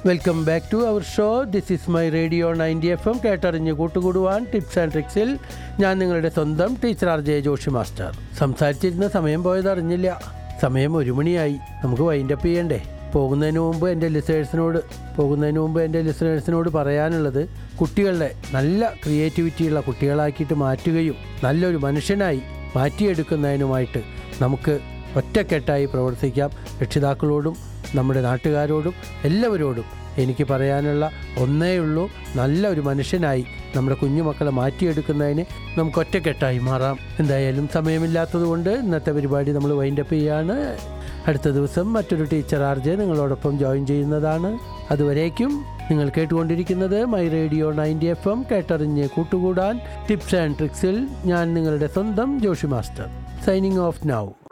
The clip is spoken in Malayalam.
welcome back to our show this is my radio ninety F M കേട്ടറിഞ്ഞ് കൂട്ടുകൂടുവാൻ ടിപ്സ് ആൻഡ് ട്രിക്സിൽ ഞാൻ നിങ്ങളുടെ സ്വന്തം teacher R J Joshi master സംസാരിച്ചിരുന്ന സമയം പോയത് അറിഞ്ഞില്ല സമയം ഒരു മണിയായി നമുക്ക് വൈൻഡപ്പ് ചെയ്യണ്ടേ പോകുന്നതിന് മുമ്പ് എൻ്റെ ലിസേഴ്സിനോട് പോകുന്നതിന് മുമ്പ് എൻ്റെ ലിസേഴ്സിനോട് പറയാനുള്ളത് കുട്ടികളുടെ നല്ല ക്രിയേറ്റിവിറ്റിയുള്ള കുട്ടികളാക്കിയിട്ട് മാറ്റുകയും നല്ലൊരു മനുഷ്യനായി മാറ്റിയെടുക്കുന്നതിനുമായിട്ട് നമുക്ക് ഒറ്റക്കെട്ടായി പ്രവർത്തിക്കാം രക്ഷിതാക്കളോടും നമ്മുടെ നാട്ടുകാരോടും എല്ലാവരോടും എനിക്ക് പറയാനുള്ള ഒന്നേ ഉള്ളൂ നല്ല ഒരു മനുഷ്യനായി നമ്മുടെ കുഞ്ഞുമക്കളെ മാറ്റിയെടുക്കുന്നതിന് നമുക്ക് ഒറ്റക്കെട്ടായി മാറാം എന്തായാലും സമയമില്ലാത്തത് കൊണ്ട് ഇന്നത്തെ പരിപാടി നമ്മൾ വൈൻഡപ്പ് ചെയ്യാണ് അടുത്ത ദിവസം മറ്റൊരു ടീച്ചർ ആർ ജെ നിങ്ങളോടൊപ്പം ജോയിൻ ചെയ്യുന്നതാണ് അതുവരേക്കും നിങ്ങൾ കേട്ടുകൊണ്ടിരിക്കുന്നത് my radio ninety F M കേട്ടറിഞ്ഞ് കൂട്ടുകൂടാൻ ടിപ്സ് ആൻഡ് ട്രിക്സിൽ ഞാൻ നിങ്ങളുടെ സ്വന്തം Joshi master signing off now